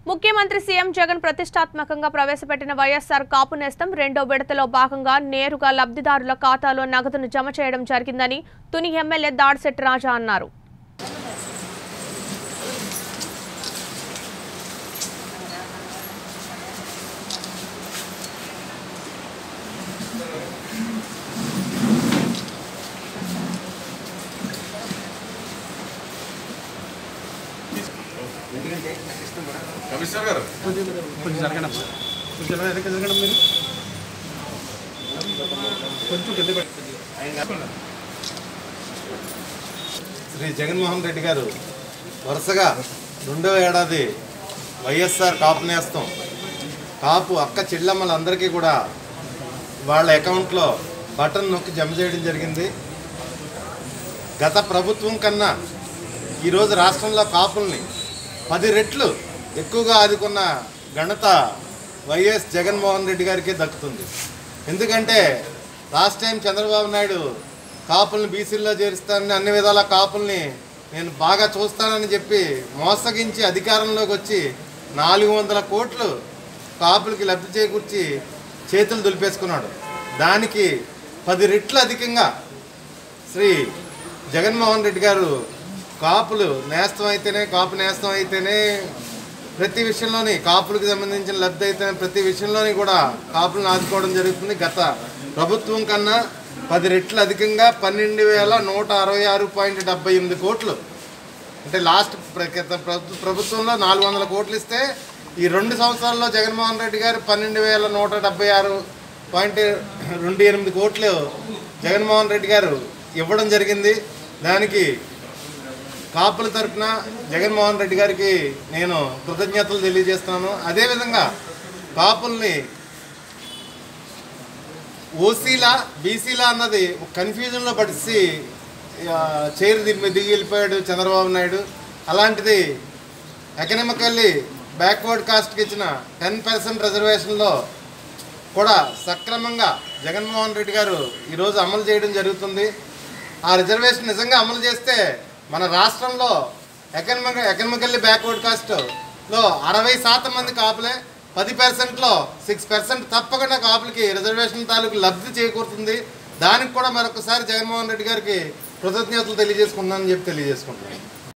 ముఖ్యమంత్రి సీఎం జగన్ ప్రతిష్టాత్మకంగా ప్రవేశపెట్టిన వైఎస్ఆర్ కాపు నేస్తం రెండో విడతలో భాగంగా నేరుగా లబ్ధిదారుల ఖాతాలో నగదును జమ చేయడం జరిగిందని తుని ఎమ్మెల్యే దాడిశెట్టి రాజా అన్నారు కమిషనర్ గారు కొంచెం కొంచెం జరగండి అమ్మా కొంచెం జరగండి వెనక్కి జరగండి మీరు కొంచెం కింద పెట్టి శ్రీ జగన్మోహన్ రెడ్డి గారు వరుసగా రెండవ ఏడాది వైఎస్ఆర్ కాపు నేస్తం కాపు అక్క చెల్లెమ్మలందరికీ కూడా వాళ్ళ అకౌంట్లో బటన్ నొక్కి జమ చేయడం జరిగింది గత ప్రభుత్వం కన్నా ఈరోజు రాష్ట్రంలో కాపుల్ని పది రెట్లు ఎక్కువగా ఆదుకున్న ఘనత వైఎస్ జగన్మోహన్ రెడ్డి గారికి దక్కుతుంది ఎందుకంటే లాస్ట్ టైం చంద్రబాబు నాయుడు కాపుల్ని బీసీల్లో చేరుస్తానని అన్ని విధాల కాపుల్ని నేను బాగా చూస్తానని చెప్పి మోసగించి అధికారంలోకి వచ్చి నాలుగు వందల కోట్లు కాపులకి లబ్ధి చేకూర్చి చేతులు దులిపేసుకున్నాడు దానికి పది రెట్లు అధికంగా శ్రీ జగన్మోహన్ రెడ్డి గారు కాపులు నేస్తం అయితేనే కాపు నేస్తం అయితేనే ప్రతి విషయంలోని కాపులకు సంబంధించిన లబ్ధి అయితేనే ప్రతి విషయంలోని కూడా కాపులను ఆదుకోవడం జరుగుతుంది గత ప్రభుత్వం కన్నా పది రెట్లు అధికంగా పన్నెండు వేల నూట అరవై ఆరు పాయింట్ డెబ్బై ఎనిమిది కోట్లు అంటే లాస్ట్ ప్ర- గత ప్రభు- ప్రభుత్వంలో నాలుగు వందల కోట్లు ఇస్తే ఈ రెండు సంవత్సరాల్లో జగన్మోహన్ రెడ్డి గారు పన్నెండు వేల నూట డెబ్బై ఆరు పాయింట్ రెండు ఎనిమిది కోట్లు జగన్మోహన్ రెడ్డి గారు ఇవ్వడం జరిగింది దానికి కాపుల తరఫున జగన్మోహన్ రెడ్డి గారికి నేను కృతజ్ఞతలు తెలియజేస్తున్నాను అదేవిధంగా కాపుల్ని ఓసీలా బీసీలా అన్నది ఒక కన్ఫ్యూజన్లో పడిసి ఆ, చైర్ దిగి దిగి వెళ్ళిపోయాడు చంద్రబాబు నాయుడు అలాంటిది ఎకనామికల్లీ బ్యాక్వర్డ్ కాస్ట్కి ఇచ్చిన టెన్ పర్సెంట్ రిజర్వేషన్లో కూడా సక్రమంగా జగన్మోహన్ రెడ్డి గారు ఈరోజు అమలు చేయడం జరుగుతుంది ఆ రిజర్వేషన్ నిజంగా అమలు చేస్తే మన రాష్ట్రంలో ఎకనమిక ఎకనామికల్లీ బ్యాక్వర్డ్ కాస్ట్లో అరవై శాతం మంది కాపులే పది పర్సెంట్లో సిక్స్ పర్సెంట్ తప్పకుండా కాపులకి రిజర్వేషన్ తాలూకు లబ్ధి చేకూరుతుంది దానికి కూడా మరొకసారి జగన్మోహన్ రెడ్డి గారికి కృతజ్ఞతలు తెలియజేసుకుంటున్నానని చెప్పి తెలియజేసుకుంటున్నాను